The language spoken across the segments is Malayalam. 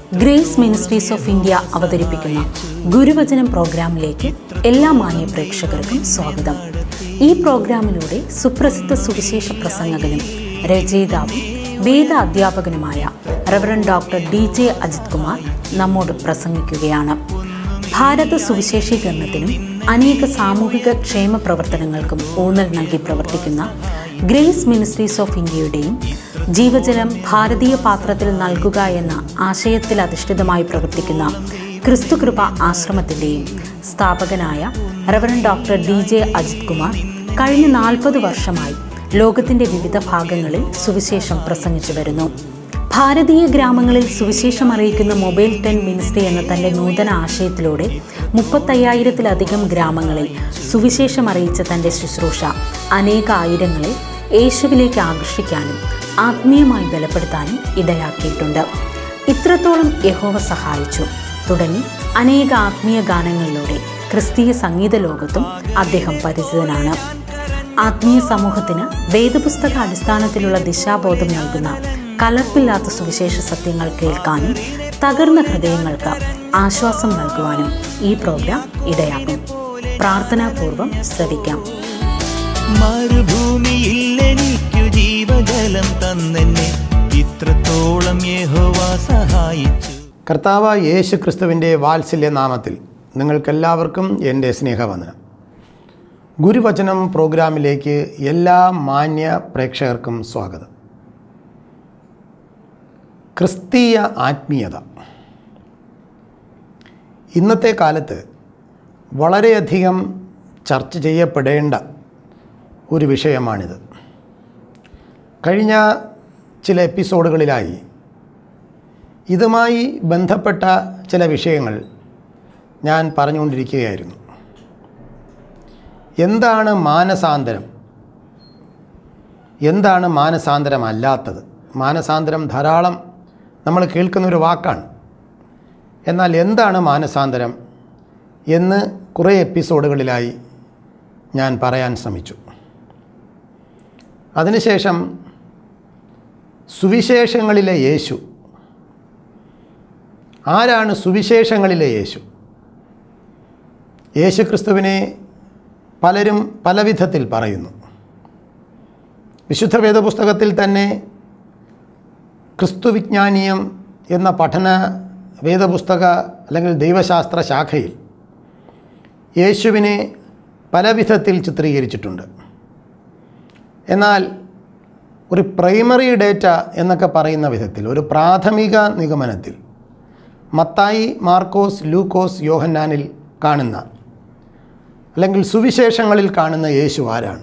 ഗ്രേസ് മിനിസ്ട്രീസ് ഓഫ് ഇന്ത്യ അവതരിപ്പിക്കുന്ന ഗുരുവചനം പ്രോഗ്രാമിലേക്ക് എല്ലാ മാന്യ പ്രേക്ഷകർക്കും സ്വാഗതം ഈ പ്രോഗ്രാമിലൂടെ സുപ്രസിദ്ധ സുവിശേഷ പ്രസംഗകനും രചയിതാവും വേദ അധ്യാപകനുമായ reverend doctor D J Ajith Kumar നമ്മോട് പ്രസംഗിക്കുകയാണ് ഭാരത സുവിശേഷീകരണത്തിനും അനേക സാമൂഹിക ക്ഷേമ പ്രവർത്തനങ്ങൾക്കും ഊന്നൽ നൽകി പ്രവർത്തിക്കുന്ന ഗ്രേസ് മിനിസ്ട്രീസ് ഓഫ് ഇന്ത്യയുടെയും ജീവജലം ഭാരതീയ പാത്രത്തിൽ നൽകുക എന്ന ആശയത്തിൽ അധിഷ്ഠിതമായി പ്രവർത്തിക്കുന്ന ക്രിസ്തുകൃപ ആശ്രമത്തിൻ്റെയും സ്ഥാപകനായ reverend doctor D J Ajith Kumar കഴിഞ്ഞ നാൽപ്പത് വർഷമായി ലോകത്തിൻ്റെ വിവിധ ഭാഗങ്ങളിൽ സുവിശേഷം പ്രസംഗിച്ചു വരുന്നു ഭാരതീയ ഗ്രാമങ്ങളിൽ സുവിശേഷം അറിയിക്കുന്ന മൊബൈൽ ടെൻ മിനിസ്ട്രി എന്ന തൻ്റെ നൂതന ആശയത്തിലൂടെ മുപ്പത്തയ്യായിരത്തിലധികം ഗ്രാമങ്ങളിൽ സുവിശേഷം അറിയിച്ച തൻ്റെ ശുശ്രൂഷ അനേക ആയിരങ്ങളെ യേശുവിലേക്ക് ആകർഷിക്കാനും ആത്മീയമായി ബലപ്പെടുത്താനും ഇടയാക്കിയിട്ടുണ്ട് ഇത്രത്തോളം യഹോവ സഹായിച്ചു തുടങ്ങി അനേക ആത്മീയ ഗാനങ്ങളിലൂടെ ക്രിസ്തീയ സംഗീത ലോകത്തും അദ്ദേഹം പരിചിതനാണ് ആത്മീയ സമൂഹത്തിന് വേദപുസ്തക അടിസ്ഥാനത്തിലുള്ള ദിശാബോധം നൽകുന്ന കലർപ്പില്ലാത്ത സുവിശേഷ സത്യങ്ങൾ കേൾക്കാനും തകർന്ന ഹൃദയങ്ങൾക്ക് ആശ്വാസം നൽകുവാനും ഈ പ്രോഗ്രാം ഇടയാക്കും പ്രാർത്ഥനാപൂർവം ശ്രവിക്കാം മരുഭൂമിയിൽ എനിക്കു ജീവജലം തന്നെന്നെ ഇത്രത്തോളം യഹോവ സഹായിച്ചു കർത്താവ് യേശു ക്രിസ്തുവിൻ്റെ വാത്സല്യ നാമത്തിൽ നിങ്ങൾക്കെല്ലാവർക്കും എൻ്റെ സ്നേഹവന്ദനം ഗുരുവചനം പ്രോഗ്രാമിലേക്ക് എല്ലാ മാന്യ പ്രേക്ഷകർക്കും സ്വാഗതം ക്രിസ്തീയ ആത്മീയത ഇന്നത്തെ കാലത്ത് വളരെയധികം ചർച്ച ചെയ്യപ്പെടേണ്ട ഒരു വിഷയമാണിത് കഴിഞ്ഞ ചില എപ്പിസോഡുകളിലായി ഇതുമായി ബന്ധപ്പെട്ട ചില വിഷയങ്ങൾ ഞാൻ പറഞ്ഞുകൊണ്ടിരിക്കുകയായിരുന്നു എന്താണ് മാനസാന്തരം എന്താണ് മാനസാന്തരമല്ലാത്തത് മാനസാന്തരം ധാരാളം നമ്മൾ കേൾക്കുന്ന ഒരു വാക്കാണ് എന്നാൽ എന്താണ് മാനസാന്തരം എന്ന് കുറേ എപ്പിസോഡുകളിലായി ഞാൻ പറയാൻ ശ്രമിച്ചു അതിനുശേഷം സുവിശേഷങ്ങളിലെ യേശു ആരാണ് സുവിശേഷങ്ങളിലെ യേശു യേശു ക്രിസ്തുവിനെ പലരും പല വിധത്തിൽ പറയുന്നു വിശുദ്ധ വേദപുസ്തകത്തിൽ തന്നെ ക്രിസ്തു വിജ്ഞാനീയം എന്ന പഠന വേദപുസ്തക അല്ലെങ്കിൽ ദൈവശാസ്ത്ര ശാഖയിൽ യേശുവിനെ പല വിധത്തിൽ ചിത്രീകരിച്ചിട്ടുണ്ട് എന്നാൽ ഒരു പ്രൈമറി ഡേറ്റ എന്നൊക്കെ പറയുന്ന വിധത്തിൽ ഒരു പ്രാഥമിക നിഗമനത്തിൽ മത്തായി മാർക്കോസ് ലൂക്കോസ് യോഹന്നാനിൽ കാണുന്ന അല്ലെങ്കിൽ സുവിശേഷങ്ങളിൽ കാണുന്ന യേശു ആരാണ്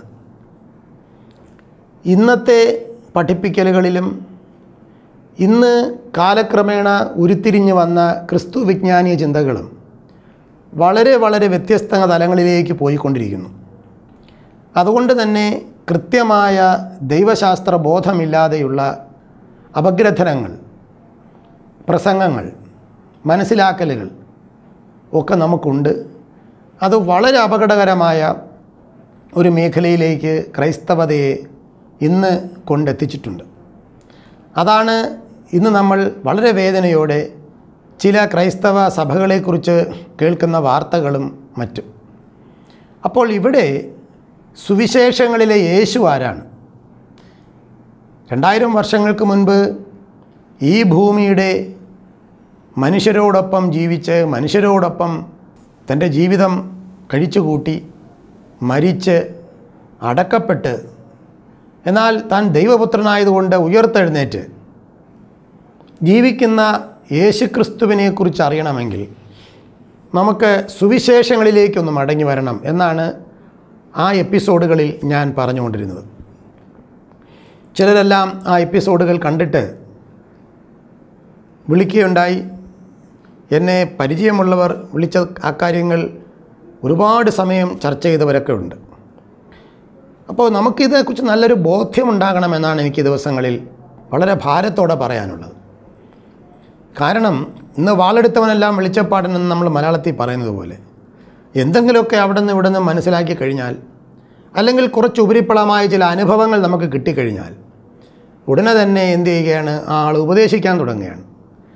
ഇന്നത്തെ പഠിപ്പിക്കലുകളിലും ഇന്ന് കാലക്രമേണ ഉരുത്തിരിഞ്ഞു വന്ന ക്രിസ്തു വിജ്ഞാനീയ ചിന്തകളും വളരെ വളരെ വ്യത്യസ്ത തലങ്ങളിലേക്ക് പോയിക്കൊണ്ടിരിക്കുന്നു അതുകൊണ്ട് തന്നെ കൃത്യമായ ദൈവശാസ്ത്ര ബോധമില്ലാതെയുള്ള അപഗ്രഥനങ്ങൾ പ്രസംഗങ്ങൾ മനസ്സിലാക്കലുകൾ ഒക്കെ നമുക്കുണ്ട് അത് വളരെ അപകടകരമായ ഒരു മേഖലയിലേക്ക് ക്രൈസ്തവതയെ ഇന്ന് കൊണ്ടെത്തിച്ചിട്ടുണ്ട് അതാണ് ഇന്ന് നമ്മൾ വളരെ വേദനയോടെ ചില ക്രൈസ്തവ സഭകളെക്കുറിച്ച് കേൾക്കുന്ന വാർത്തകളും മറ്റും അപ്പോൾ ഇവിടെ സുവിശേഷങ്ങളിലെ യേശു ആരാണ് രണ്ടായിരം വർഷങ്ങൾക്ക് മുൻപ് ഈ ഭൂമിയുടെ മനുഷ്യരോടൊപ്പം ജീവിച്ച് മനുഷ്യരോടൊപ്പം തൻ്റെ ജീവിതം കഴിച്ചുകൂട്ടി മരിച്ച് അടക്കപ്പെട്ട് എന്നാൽ താൻ ദൈവപുത്രനായതുകൊണ്ട് ഉയർത്തെഴുന്നേറ്റ് ജീവിക്കുന്ന യേശുക്രിസ്തുവിനെക്കുറിച്ച് അറിയണമെങ്കിൽ നമുക്ക് സുവിശേഷങ്ങളിലേക്കൊന്ന് മടങ്ങി വരണം എന്നാണ് ആ എപ്പിസോഡുകളിൽ ഞാൻ പറഞ്ഞുകൊണ്ടിരുന്നത് ചിലരെല്ലാം ആ എപ്പിസോഡുകൾ കണ്ടിട്ട് വിളിക്കുകയുണ്ടായി എന്നെ പരിചയമുള്ളവർ വിളിച്ച ആ കാര്യങ്ങൾ ഒരുപാട് സമയം ചർച്ച ചെയ്തവരൊക്കെ ഉണ്ട് അപ്പോൾ നമുക്കിതേക്കുറിച്ച് നല്ലൊരു ബോധ്യമുണ്ടാകണമെന്നാണ് എനിക്ക് ഈ ദിവസങ്ങളിൽ വളരെ ഭാരത്തോടെ പറയാനുള്ളത് കാരണം ഇന്ന് വാളെടുത്തവനെല്ലാം വെളിച്ചപ്പാടനെന്ന് നമ്മൾ മലയാളത്തിൽ പറയുന്നത് പോലെ എന്തെങ്കിലുമൊക്കെ അവിടെ നിന്ന് ഇവിടെ നിന്ന് മനസ്സിലാക്കി കഴിഞ്ഞാൽ അല്ലെങ്കിൽ കുറച്ച് ഉപരിപ്ലവമായ ചില അനുഭവങ്ങൾ നമുക്ക് കിട്ടിക്കഴിഞ്ഞാൽ ഉടനെ തന്നെ എന്ത് ചെയ്യുകയാണ് ആ ആൾ ഉപദേശിക്കാൻ തുടങ്ങുകയാണ്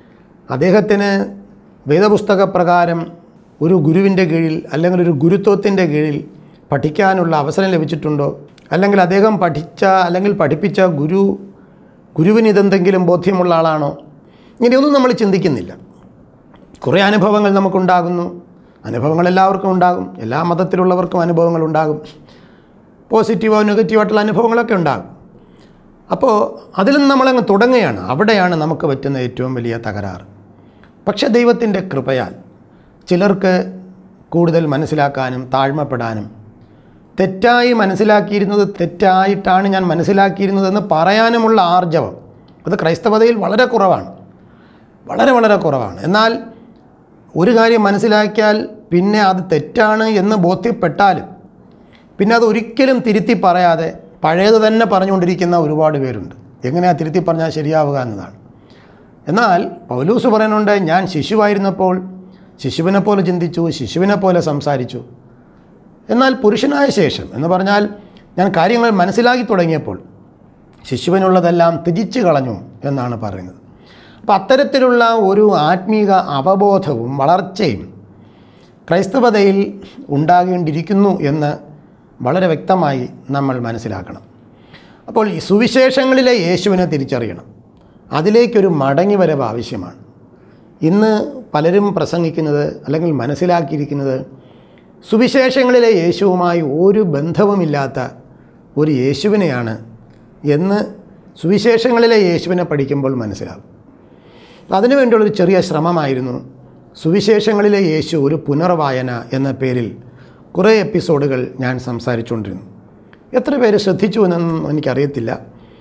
അദ്ദേഹത്തിന് വേദപുസ്തക പ്രകാരം ഒരു ഗുരുവിൻ്റെ കീഴിൽ അല്ലെങ്കിൽ ഒരു ഗുരുത്വത്തിൻ്റെ കീഴിൽ പഠിക്കാനുള്ള അവസരം ലഭിച്ചിട്ടുണ്ടോ അല്ലെങ്കിൽ അദ്ദേഹം പഠിച്ച അല്ലെങ്കിൽ പഠിപ്പിച്ച ഗുരു ഗുരുവിന് ഇതെന്തെങ്കിലും ബോധ്യമുള്ള ആളാണോ ഇങ്ങനെയൊന്നും നമ്മൾ ചിന്തിക്കുന്നില്ല കുറേ അനുഭവങ്ങൾ നമുക്കുണ്ടാകുന്നു അനുഭവങ്ങൾ എല്ലാവർക്കും ഉണ്ടാകും എല്ലാ മതത്തിലുള്ളവർക്കും അനുഭവങ്ങൾ ഉണ്ടാകും പോസിറ്റീവോ നെഗറ്റീവോ ആയിട്ടുള്ള അനുഭവങ്ങളൊക്കെ ഉണ്ടാകും അപ്പോൾ അതിൽ നിന്ന് നമ്മളങ്ങ് തുടങ്ങുകയാണ് അവിടെയാണ് നമുക്ക് പറ്റുന്ന ഏറ്റവും വലിയ തകരാറ് പക്ഷേ ദൈവത്തിൻ്റെ കൃപയാൽ ചിലർക്ക് കൂടുതൽ മനസ്സിലാക്കാനും താഴ്മപ്പെടാനും തെറ്റായി മനസ്സിലാക്കിയിരുന്നത് തെറ്റായിട്ടാണ് ഞാൻ മനസ്സിലാക്കിയിരുന്നതെന്ന് പറയാനുമുള്ള ആർജവം അത് ക്രൈസ്തവതയിൽ വളരെ കുറവാണ് വളരെ വളരെ കുറവാണ് എന്നാൽ ഒരു കാര്യം മനസ്സിലാക്കിയാൽ പിന്നെ അത് തെറ്റാണ് എന്ന് ബോധ്യപ്പെട്ടാലും പിന്നെ അത് ഒരിക്കലും തിരുത്തി പറയാതെ പഴയത് തന്നെ പറഞ്ഞുകൊണ്ടിരിക്കുന്ന ഒരുപാട് പേരുണ്ട് എങ്ങനെയാ തിരുത്തി പറഞ്ഞാൽ ശരിയാവുക എന്നതാണ് എന്നാൽ പൗലൂസ് പറയുന്നുണ്ട് ഞാൻ ശിശുവായിരുന്നപ്പോൾ ശിശുവിനെ പോലെ ചിന്തിച്ചു ശിശുവിനെ പോലെ സംസാരിച്ചു എന്നാൽ പുരുഷനായ ശേഷം എന്ന് പറഞ്ഞാൽ ഞാൻ കാര്യങ്ങൾ മനസ്സിലാക്കി തുടങ്ങിയപ്പോൾ ശിശുവിനുള്ളതെല്ലാം ത്യജിച്ചു കളഞ്ഞു എന്നാണ് പറയുന്നത് അപ്പോൾ അത്തരത്തിലുള്ള ഒരു ആത്മീക അവബോധവും വളർച്ചയും ക്രൈസ്തവതയിൽ ഉണ്ടാകേണ്ടിയിരിക്കുന്നു എന്ന് വളരെ വ്യക്തമായി നമ്മൾ മനസ്സിലാക്കണം അപ്പോൾ ഈ സുവിശേഷങ്ങളിലെ യേശുവിനെ തിരിച്ചറിയണം അതിലേക്കൊരു മടങ്ങിവരവ് ആവശ്യമാണ് ഇന്ന് പലരും പ്രസംഗിക്കുന്നത് അല്ലെങ്കിൽ മനസ്സിലാക്കിയിരിക്കുന്നത് സുവിശേഷങ്ങളിലെ യേശുവുമായി ഒരു ബന്ധവുമില്ലാത്ത ഒരു യേശുവിനെയാണ് എന്ന് സുവിശേഷങ്ങളിലെ യേശുവിനെ പഠിക്കുമ്പോൾ മനസ്സിലാകും അതിനുവേണ്ടിയുള്ളൊരു ചെറിയ ശ്രമമായിരുന്നു സുവിശേഷങ്ങളിലെ യേശു ഒരു പുനർവായന എന്ന പേരിൽ കുറേ എപ്പിസോഡുകൾ ഞാൻ സംസാരിച്ചുകൊണ്ടിരുന്നു എത്ര പേര് ശ്രദ്ധിച്ചു എന്നൊന്നും എനിക്കറിയത്തില്ല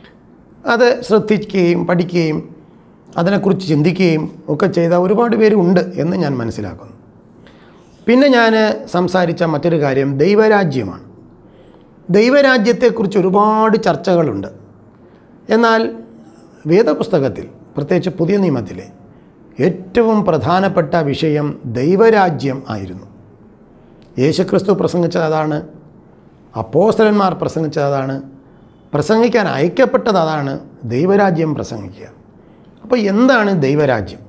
അത് ശ്രദ്ധിക്കുകയും പഠിക്കുകയും അതിനെക്കുറിച്ച് ചിന്തിക്കുകയും ഒക്കെ ചെയ്ത ഒരുപാട് പേരുണ്ട് എന്ന് ഞാൻ മനസ്സിലാക്കുന്നു പിന്നെ ഞാൻ സംസാരിച്ച മറ്റൊരു കാര്യം ദൈവരാജ്യമാണ് ദൈവരാജ്യത്തെക്കുറിച്ച് ഒരുപാട് ചർച്ചകളുണ്ട് എന്നാൽ വേദപുസ്തകത്തിൽ പ്രത്യേകിച്ച് പുതിയ നിയമത്തിലെ ഏറ്റവും പ്രധാനപ്പെട്ട വിഷയം ദൈവരാജ്യം ആയിരുന്നു യേശുക്രിസ്തു പ്രസംഗിച്ചത് അതാണ് അപ്പോസ്തലന്മാർ പ്രസംഗിച്ചത് അതാണ് പ്രസംഗിക്കാൻ അയക്കപ്പെട്ടത് അതാണ് ദൈവരാജ്യം പ്രസംഗിക്കുക അപ്പോൾ എന്താണ് ദൈവരാജ്യം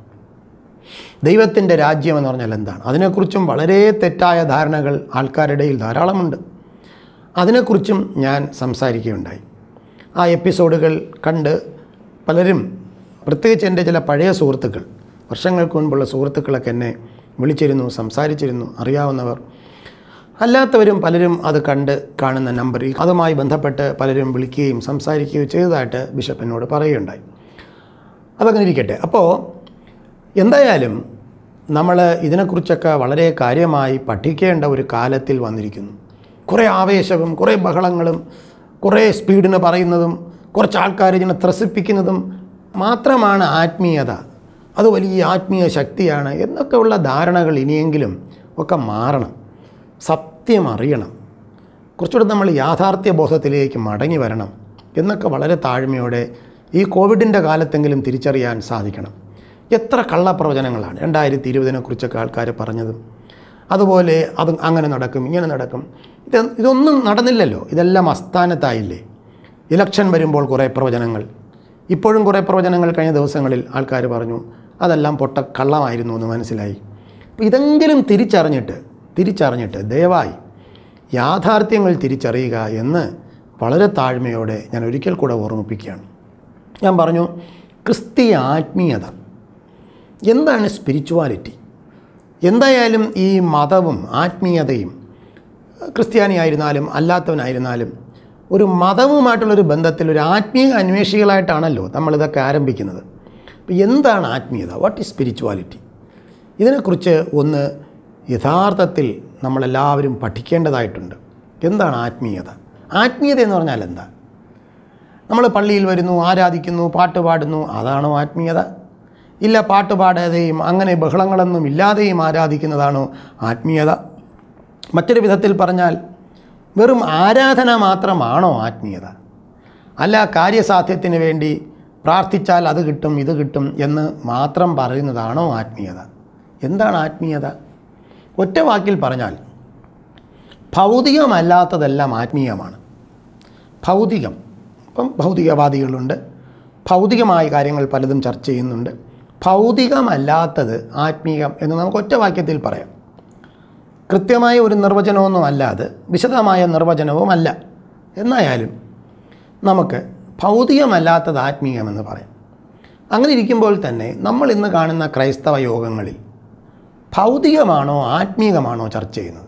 ദൈവത്തിൻ്റെ രാജ്യം എന്ന് പറഞ്ഞാൽ എന്താണ് അതിനെക്കുറിച്ചും വളരെ തെറ്റായ ധാരണകൾ ആൾക്കാരുടെ ഇടയിൽ ധാരാളമുണ്ട് അതിനെക്കുറിച്ചും ഞാൻ സംസാരിക്കുകയുണ്ടായി ആ എപ്പിസോഡുകൾ കണ്ട് പലരും പ്രത്യേകിച്ച് എൻ്റെ ചില പഴയ സുഹൃത്തുക്കൾ വർഷങ്ങൾക്ക് മുൻപുള്ള സുഹൃത്തുക്കളൊക്കെ എന്നെ വിളിച്ചിരുന്നു സംസാരിച്ചിരുന്നു അറിയാവുന്നവർ അല്ലാത്തവരും പലരും അത് കണ്ട് കാണുന്ന നമ്പറിൽ അതുമായി ബന്ധപ്പെട്ട് പലരും വിളിക്കുകയും സംസാരിക്കുകയും ചെയ്തതായിട്ട് ബിഷപ്പ് എന്നോട് പറയുകയുണ്ടായി അതങ്ങനെ ഇരിക്കട്ടെ അപ്പോൾ എന്തായാലും നമ്മൾ ഇതിനെക്കുറിച്ചൊക്കെ വളരെ കാര്യമായി പഠിക്കേണ്ട ഒരു കാലത്തിൽ വന്നിരിക്കുന്നു കുറേ ആവേശവും കുറേ ബഹളങ്ങളും കുറേ സ്പീഡിന് പറയുന്നതും കുറച്ച് ആൾക്കാരെ ഇങ്ങനെ ത്രസിപ്പിക്കുന്നതും മാത്രമാണ് ആത്മീയത അത് വലിയ ആത്മീയ ശക്തിയാണ് എന്നൊക്കെയുള്ള ധാരണകൾ ഇനിയെങ്കിലും ഒക്കെ മാറണം സത്യം അറിയണം കുറച്ചുകൂടെ നമ്മൾ യാഥാർത്ഥ്യ ബോധത്തിലേക്ക് മടങ്ങി വരണം എന്നൊക്കെ വളരെ താഴ്മയോടെ ഈ കോവിഡിൻ്റെ കാലത്തെങ്കിലും തിരിച്ചറിയാൻ സാധിക്കണം എത്ര കള്ളപ്രവചനങ്ങളാണ് രണ്ടായിരത്തി ഇരുപതിനെ കുറിച്ചൊക്കെ ആൾക്കാർ പറഞ്ഞതും അതുപോലെ അത് അങ്ങനെ നടക്കും ഇങ്ങനെ നടക്കും ഇത് ഇതൊന്നും നടന്നില്ലല്ലോ ഇതെല്ലാം അസ്ഥാനത്തായില്ലേ ഇലക്ഷൻ വരുമ്പോൾ കുറേ പ്രവചനങ്ങൾ ഇപ്പോഴും കുറേ പ്രവചനങ്ങൾ കഴിഞ്ഞ ദിവസങ്ങളിൽ ആൾക്കാർ പറഞ്ഞു അതെല്ലാം പൊട്ട കള്ളമായിരുന്നു എന്ന് മനസ്സിലായി അപ്പോൾ ഇതെങ്കിലും തിരിച്ചറിഞ്ഞിട്ട് തിരിച്ചറിഞ്ഞിട്ട് ദയവായി യാഥാർത്ഥ്യങ്ങൾ തിരിച്ചറിയുക എന്ന് വളരെ താഴ്മയോടെ ഞാൻ ഒരിക്കൽ കൂടെ ഓർമ്മിപ്പിക്കുകയാണ് ഞാൻ പറഞ്ഞു ക്രിസ്തീയ ആത്മീയത എന്താണ് സ്പിരിച്വാലിറ്റി എന്തായാലും ഈ മതവും ആത്മീയതയും ക്രിസ്ത്യാനിയായിരുന്നാലും അല്ലാത്തവനായിരുന്നാലും ഒരു മതവുമായിട്ടുള്ളൊരു ബന്ധത്തിൽ ഒരു ആത്മീയ അന്വേഷികളായിട്ടാണല്ലോ നമ്മളിതൊക്കെ ആരംഭിക്കുന്നത് അപ്പോൾ എന്താണ് ആത്മീയത വാട്ട് ഈസ് സ്പിരിച്വാലിറ്റി ഇതിനെക്കുറിച്ച് ഒന്ന് യഥാർത്ഥത്തിൽ നമ്മളെല്ലാവരും പഠിക്കേണ്ടതായിട്ടുണ്ട് എന്താണ് ആത്മീയത ആത്മീയത എന്ന് പറഞ്ഞാൽ എന്താ നമ്മൾ പള്ളിയിൽ വരുന്നു ആരാധിക്കുന്നു പാട്ട് പാടുന്നു അതാണോ ആത്മീയത ഇല്ല പാട്ട് പാടാതെയും അങ്ങനെ ബഹളങ്ങളൊന്നും ഇല്ലാതെയും ആരാധിക്കുന്നതാണോ ആത്മീയത മറ്റൊരു വിധത്തിൽ പറഞ്ഞാൽ വെറും ആരാധന മാത്രമാണോ ആത്മീയത അല്ല കാര്യസാധ്യത്തിന് വേണ്ടി പ്രാർത്ഥിച്ചാൽ അത് കിട്ടും ഇത് കിട്ടും എന്ന് മാത്രം പറയുന്നതാണോ ആത്മീയത എന്താണ് ആത്മീയത ഒറ്റ വാക്കിൽ പറഞ്ഞാൽ ഭൗതികമല്ലാത്തതെല്ലാം ആത്മീയമാണ് ഭൗതികം ഇപ്പം ഭൗതികവാദികളുണ്ട് ഭൗതികമായ കാര്യങ്ങൾ പലതും ചർച്ച ചെയ്യുന്നുണ്ട് ഭൗതികമല്ലാത്തത് ആത്മീകം എന്ന് നമുക്ക് ഒറ്റ വാക്യത്തിൽ പറയാം കൃത്യമായ ഒരു നിർവചനമൊന്നും അല്ല അത് വിശദമായ നിർവചനവുമല്ല എന്നായാലും നമുക്ക് ഭൗതികമല്ലാത്തത് ആത്മീയമെന്ന് പറയാം അങ്ങനെ ഇരിക്കുമ്പോൾ തന്നെ നമ്മൾ ഇന്ന് കാണുന്ന ക്രൈസ്തവ യോഗങ്ങളിൽ ഭൗതികമാണോ ആത്മീകമാണോ ചർച്ച ചെയ്യുന്നത്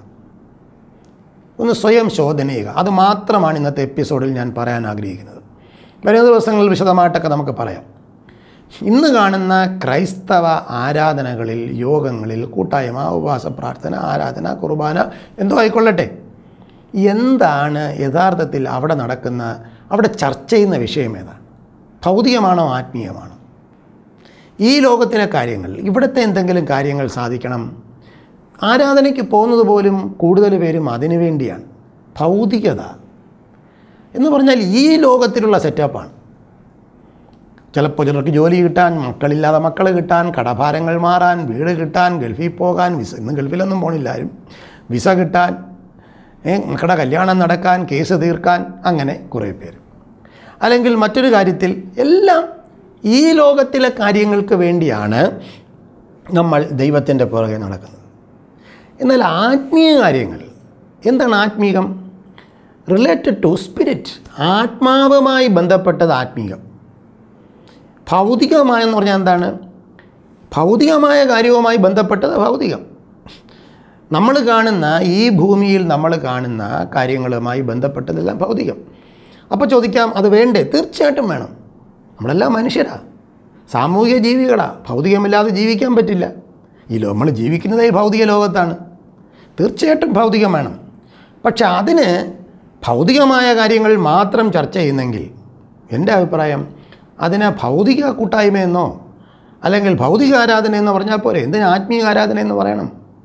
ഒന്ന് സ്വയം ശോധന ചെയ്യുക അത് മാത്രമാണ് ഇന്നത്തെ എപ്പിസോഡിൽ ഞാൻ പറയാൻ ആഗ്രഹിക്കുന്നത് വരുന്ന ദിവസങ്ങളിൽ വിശദമായിട്ടൊക്കെ നമുക്ക് പറയാം ഇന്ന് കാണുന്ന ക്രൈസ്തവ ആരാധനകളിൽ യോഗങ്ങളിൽ കൂട്ടായ്മ ഉപവാസ പ്രാർത്ഥന ആരാധന കുർബാന എന്തോ ആയിക്കൊള്ളട്ടെ എന്താണ് യഥാർത്ഥത്തിൽ അവിടെ നടക്കുന്ന അവിടെ ചർച്ച ചെയ്യുന്ന വിഷയം ഏതാണ് ഭൗതികമാണോ ആത്മീയമാണോ ഈ ലോകത്തിലെ കാര്യങ്ങൾ ഇവിടുത്തെ എന്തെങ്കിലും കാര്യങ്ങൾ സാധിക്കണം ആരാധനയ്ക്ക് പോകുന്നത് പോലും കൂടുതൽ പേരും അതിനു വേണ്ടിയാണ് ഭൗതികത എന്ന് പറഞ്ഞാൽ ഈ ലോകത്തിലുള്ള സെറ്റപ്പാണ് ചിലപ്പോൾ ചിലർക്ക് ജോലി കിട്ടാൻ മക്കളില്ലാതെ മക്കൾ കിട്ടാൻ കടഭാരങ്ങൾ മാറാൻ വീട് കിട്ടാൻ ഗൾഫിൽ പോകാൻ വിസ ഇന്ന് ഗൾഫിലൊന്നും പോണില്ല ആരും വിസ കിട്ടാൻ ഏ, മക്കളുടെ കല്യാണം നടക്കാൻ കേസ് തീർക്കാൻ അങ്ങനെ കുറേ പേര് അല്ലെങ്കിൽ മറ്റൊരു കാര്യത്തിൽ എല്ലാം ഈ ലോകത്തിലെ കാര്യങ്ങൾക്ക് വേണ്ടിയാണ് നമ്മൾ ദൈവത്തിൻ്റെ പുറകെ നടക്കുന്നത് എന്നാൽ ആത്മീയ കാര്യങ്ങൾ എന്താണ് ആത്മീകം റിലേറ്റഡ് ടു സ്പിരിറ്റ് ആത്മാവുമായി ബന്ധപ്പെട്ടത് ആത്മീകം ഭൗതികമായെന്ന് പറഞ്ഞാൽ എന്താണ് ഭൗതികമായ കാര്യവുമായി ബന്ധപ്പെട്ടത് ഭൗതികം നമ്മൾ കാണുന്ന ഈ ഭൂമിയിൽ നമ്മൾ കാണുന്ന കാര്യങ്ങളുമായി ബന്ധപ്പെട്ടതെല്ലാം ഭൗതികം അപ്പോൾ ചോദിക്കാം അത് വേണ്ടേ തീർച്ചയായിട്ടും വേണം നമ്മളെല്ലാം മനുഷ്യരാണ് സാമൂഹിക ജീവികളാണ് ഭൗതികമില്ലാതെ ജീവിക്കാൻ പറ്റില്ല ഈ ലോ നമ്മൾ ജീവിക്കുന്നതേ ഭൗതിക ലോകത്താണ് തീർച്ചയായിട്ടും ഭൗതികം വേണം പക്ഷെ അതിന് ഭൗതികമായ കാര്യങ്ങൾ മാത്രം ചർച്ച ചെയ്യുന്നെങ്കിൽ എൻ്റെ അഭിപ്രായം അതിനെ ഭൗതിക കൂട്ടായ്മയെന്നോ അല്ലെങ്കിൽ ഭൗതിക ആരാധന എന്ന് പറഞ്ഞാൽ പോരെ എന്തിന് ആത്മീയ ആരാധന എന്ന് പറയണം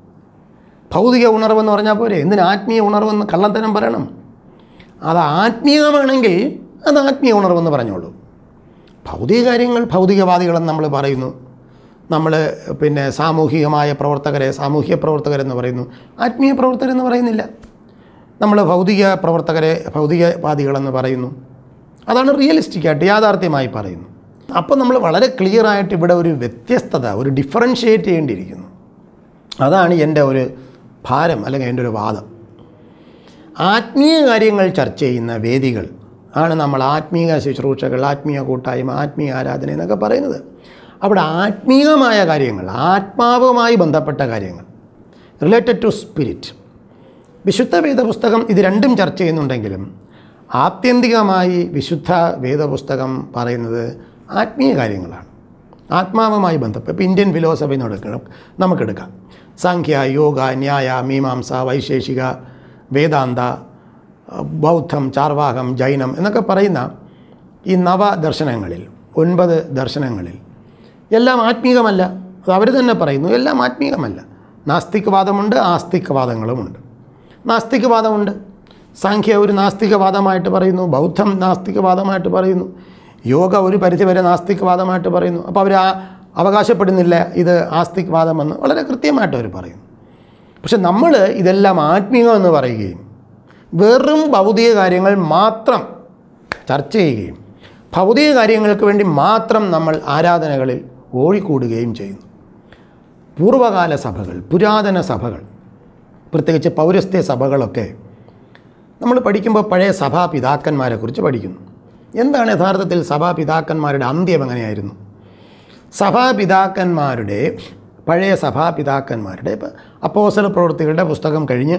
ഭൗതിക ഉണർവെന്ന് പറഞ്ഞാൽ പോരെ എന്തിന് ആത്മീയ ഉണർവെന്ന് കള്ളത്തരം പറയണം അത് ആത്മീയമാണെങ്കിൽ അത് ആത്മീയ ഉണർവെന്ന് പറഞ്ഞോളൂ ഭൗതിക കാര്യങ്ങൾ ഭൗതികവാദികളെന്ന് നമ്മൾ പറയുന്നു നമ്മൾ പിന്നെ സാമൂഹികമായ പ്രവർത്തകരെ സാമൂഹിക പ്രവർത്തകരെന്ന് പറയുന്നു ആത്മീയ പ്രവർത്തകരെന്ന് പറയുന്നില്ല നമ്മൾ ഭൗതിക പ്രവർത്തകരെ ഭൗതികവാദികളെന്ന് പറയുന്നു അതാണ് റിയലിസ്റ്റിക് ആയിട്ട് യാഥാർത്ഥ്യമായി പറയുന്നു അപ്പോൾ നമ്മൾ വളരെ ക്ലിയർ ആയിട്ട് ഇവിടെ ഒരു വ്യത്യസ്തത ഒരു ഡിഫറൻഷ്യേറ്റ് ചെയ്യേണ്ടിയിരിക്കുന്നു അതാണ് എൻ്റെ ഒരു ഭാരം അല്ലെങ്കിൽ എൻ്റെ ഒരു വാദം ആത്മീയ കാര്യങ്ങൾ ചർച്ച ചെയ്യുന്ന വേദികൾ ആണ് നമ്മൾ ആത്മീയ ശുശ്രൂഷകൾ ആത്മീയ കൂട്ടായ്മ ആത്മീയ ആരാധന എന്നൊക്കെ പറയുന്നത് അവിടെ ആത്മീയമായ കാര്യങ്ങൾ ആത്മാവുമായി ബന്ധപ്പെട്ട കാര്യങ്ങൾ റിലേറ്റഡ് ടു സ്പിരിറ്റ് വിശുദ്ധ വേദപുസ്തകം ഇത് രണ്ടും ചർച്ച ചെയ്യുന്നുണ്ടെങ്കിലും ആത്യന്തികമായി വിശുദ്ധ വേദപുസ്തകം പറയുന്നത് ആത്മീയ കാര്യങ്ങളാണ് ആത്മാവുമായി ബന്ധപ്പെട്ട് ഇപ്പോൾ ഇന്ത്യൻ ഫിലോസഫി നടക്കണം നമുക്കെടുക്കാം സാഖ്യ യോഗ ന്യായ മീമാംസ വൈശേഷിക വേദാന്ത ബൗദ്ധം ചാർവാകം ജൈനം എന്നൊക്കെ പറയുന്ന ഈ നവദർശനങ്ങളിൽ ഒൻപത് ദർശനങ്ങളിൽ എല്ലാം ആത്മീകമല്ല അത് അവർ തന്നെ പറയുന്നു എല്ലാം ആത്മീകമല്ല നാസ്തികവാദമുണ്ട് ആസ്തികവാദങ്ങളുമുണ്ട് നാസ്തികവാദമുണ്ട് സാഖ്യ ഒരു നാസ്തികവാദമായിട്ട് പറയുന്നു ബൗദ്ധം നാസ്തികവാദമായിട്ട് പറയുന്നു യോഗ ഒരു പരിധിവരെ നാസ്തികവാദമായിട്ട് പറയുന്നു അപ്പോൾ അവർ ആ അവകാശപ്പെടുന്നില്ല ഇത് ആസ്തികവാദമെന്ന് വളരെ കൃത്യമായിട്ട് അവർ പറയുന്നു പക്ഷെ നമ്മൾ ഇതെല്ലാം ആത്മീയം എന്ന് പറയുകയും വെറും ഭൗതിക കാര്യങ്ങൾ മാത്രം ചർച്ച ചെയ്യുകയും ഭൗതിക കാര്യങ്ങൾക്ക് വേണ്ടി മാത്രം നമ്മൾ ആരാധനകളിൽ ഓടിക്കൂടുകയും ചെയ്യുന്നു പൂർവകാല സഭകൾ പുരാതന സഭകൾ പ്രത്യേകിച്ച് പൗരസ്ത്യ സഭകളൊക്കെ നമ്മൾ പഠിക്കുമ്പോൾ പഴയ സഭാപിതാക്കന്മാരെക്കുറിച്ച് പഠിക്കുന്നു എന്താണ് യഥാർത്ഥത്തിൽ സഭാപിതാക്കന്മാരുടെ അന്ത്യം എങ്ങനെയായിരുന്നു സഭാപിതാക്കന്മാരുടെ പഴയ സഭാപിതാക്കന്മാരുടെ ഇപ്പം അപ്പോസല പ്രവൃത്തികളുടെ പുസ്തകം കഴിഞ്ഞ്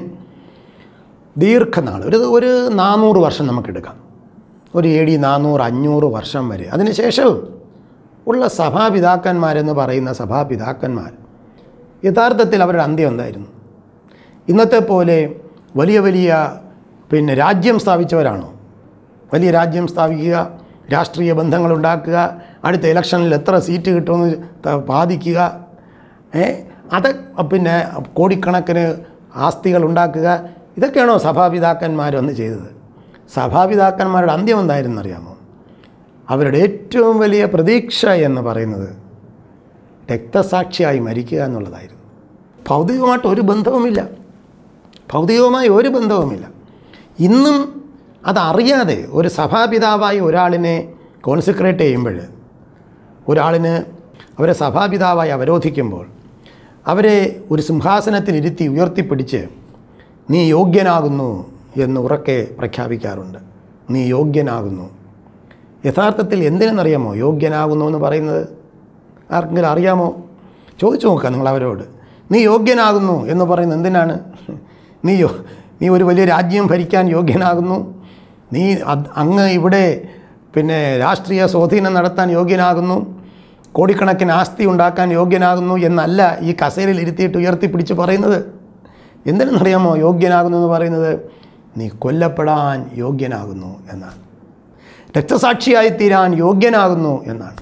ദീർഘനാൾ ഒരു ഒരു നാനൂറ് വർഷം നമുക്കെടുക്കാം ഒരു എ ഡി നാനൂറ് അഞ്ഞൂറ് വർഷം വരെ അതിനുശേഷവും ഉള്ള സഭാപിതാക്കന്മാരെന്ന് പറയുന്ന സഭാപിതാക്കന്മാർ യഥാർത്ഥത്തിൽ അവരുടെ അന്ത്യം എന്തായിരുന്നു ഇന്നത്തെ പോലെ വലിയ വലിയ പിന്നെ രാജ്യം സ്ഥാപിച്ചവരാണോ വലിയ രാജ്യം സ്ഥാപിക്കുക രാഷ്ട്രീയ ബന്ധങ്ങളുണ്ടാക്കുക അടുത്ത ഇലക്ഷനിൽ എത്ര സീറ്റ് കിട്ടുമെന്ന് ത- ബാധിക്കുക ഏ അത് പിന്നെ കോടിക്കണക്കിന് ആസ്തികൾ ഉണ്ടാക്കുക ഇതൊക്കെയാണോ സഭാപിതാക്കന്മാരൊന്ന് ചെയ്തത് സഭാപിതാക്കന്മാരുടെ അന്ത്യം എന്തായിരുന്നു അറിയാമോ അവരുടെ ഏറ്റവും വലിയ പ്രതീക്ഷ എന്ന് പറയുന്നത് രക്തസാക്ഷിയായി മരിക്കുക എന്നുള്ളതായിരുന്നു ഭൗതികമായിട്ട് ഒരു ബന്ധവുമില്ല ഭൗതികവുമായി ഒരു ബന്ധവുമില്ല ഇന്നും അതറിയാതെ ഒരു സഭാപിതാവായി ഒരാളിനെ കോൺസെൻട്രേറ്റ് ചെയ്യുമ്പോൾ ഒരാളിന് അവരെ സഭാപിതാവായി അവരോധിക്കുമ്പോൾ അവരെ ഒരു സിംഹാസനത്തിലിരുത്തി ഉയർത്തിപ്പിടിച്ച് നീ യോഗ്യനാകുന്നു എന്ന് ഉറക്കെ പ്രഖ്യാപിക്കാറുണ്ട് നീ യോഗ്യനാകുന്നു യഥാർത്ഥത്തിൽ എന്തിനെന്നറിയാമോ യോഗ്യനാകുന്നു എന്ന് പറയുന്നത് ആർക്കെങ്കിലും അറിയാമോ ചോദിച്ചു നോക്കുക നിങ്ങൾ അവരോട് നീ യോഗ്യനാകുന്നു എന്ന് പറയുന്നത് എന്തിനാണ് നീ യോ നീ ഒരു വലിയ രാജ്യം ഭരിക്കാൻ യോഗ്യനാകുന്നു നീ അത് അങ്ങ് ഇവിടെ പിന്നെ രാഷ്ട്രീയ സ്വാധീനം നടത്താൻ യോഗ്യനാകുന്നു കോടിക്കണക്കിന് ആസ്തി ഉണ്ടാക്കാൻ യോഗ്യനാകുന്നു എന്നല്ല ഈ കസേരയിൽ ഇരുത്തിയിട്ട് ഉയർത്തിപ്പിടിച്ച് പറയുന്നത് എന്തിനെന്നറിയാമോ യോഗ്യനാകുന്നു എന്ന് പറയുന്നത് നീ കൊല്ലപ്പെടാൻ യോഗ്യനാകുന്നു എന്നാണ് രക്തസാക്ഷിയായി തീരാൻ യോഗ്യനാകുന്നു എന്നാണ്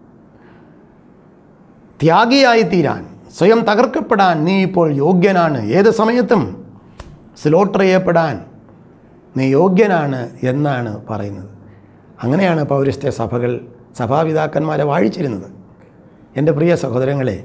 ത്യാഗിയായി തീരാൻ സ്വയം തകർക്കപ്പെടാൻ നീ ഇപ്പോൾ യോഗ്യനാണ് ഏത് സമയത്തും സ്ലോട്ടർ ചെയ്യപ്പെടാൻ നീ യോഗ്യനാണ് എന്നാണ് പറയുന്നത് അങ്ങനെയാണ് പൗരസ്ത്യ സഭകൾ സഭാപിതാക്കന്മാരെ വാഴിച്ചിരുന്നത് എൻ്റെ പ്രിയ സഹോദരങ്ങളെ